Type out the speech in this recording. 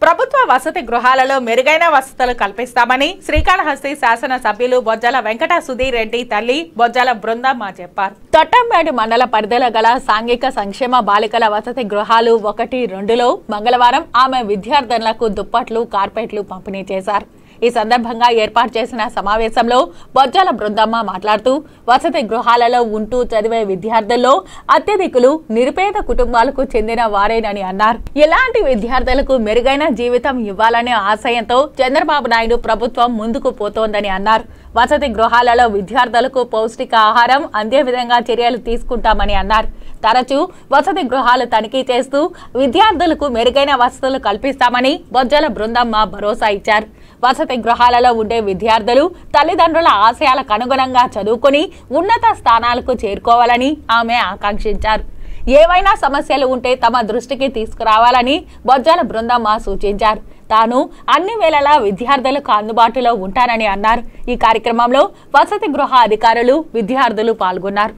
ప్రభుత్వ వసతి గృహాలలో మెరుగైన వసతులు కల్పిస్తామని శ్రీకాళహస్తి శాసన సభ్యులు బొజ్జల వెంకట సుధీర్ రెడ్డి తల్లి బొజ్జల బృందమ్మ చెప్పారు తొట్టంపేట మండల పరిధిలో గల సాంఘిక సంక్షేమ బాలికల వసతి గృహాలు ఒకటి రెండులో మంగళవారం ఆమె విద్యార్థులకు దుప్పట్లు కార్పెట్లు పంపిణీ చేశారు ఈ సందర్భంగా ఏర్పాటు చేసిన సమావేశంలో బొజ్జల బృందమ్మ మాట్లాడుతూ వసతి గృహాలలో ఉంటూ చదివే విద్యార్థుల్లో అత్యధికులు నిరుపేద కుటుంబాలకు చెందిన వారేనని అన్నారు ఇలాంటి విద్యార్థులకు మెరుగైన జీవితం ఇవ్వాలనే ఆశయంతో చంద్రబాబు నాయుడు ప్రభుత్వం ముందుకు పోతోందని అన్నారు వసతి గృహాలలో విద్యార్థులకు పౌష్టిక ఆహారం అందే విధంగా చర్యలు తీసుకుంటామని అన్నారు తరచూ వసతి గృహాలు తనిఖీ చేస్తూ విద్యార్థులకు మెరుగైన వసతులు కల్పిస్తామని బొజ్జల బృందమ్మ భరోసా ఇచ్చారు వసతి గృహాలలో ఉండే విద్యార్థులు తల్లిదండ్రుల ఆశయాలకు అనుగుణంగా చదువుకుని ఉన్నత స్థానాలకు చేరుకోవాలని ఆమె ఆకాంక్షించారు ఏవైనా సమస్యలు ఉంటే తమ దృష్టికి తీసుకురావాలని బొజ్జల బృందమ్మ సూచించారు తాను అన్ని వేళలా విద్యార్థులకు అందుబాటులో ఉంటానని అన్నారు ఈ కార్యక్రమంలో వసతి గృహ అధికారులు విద్యార్థులు పాల్గొన్నారు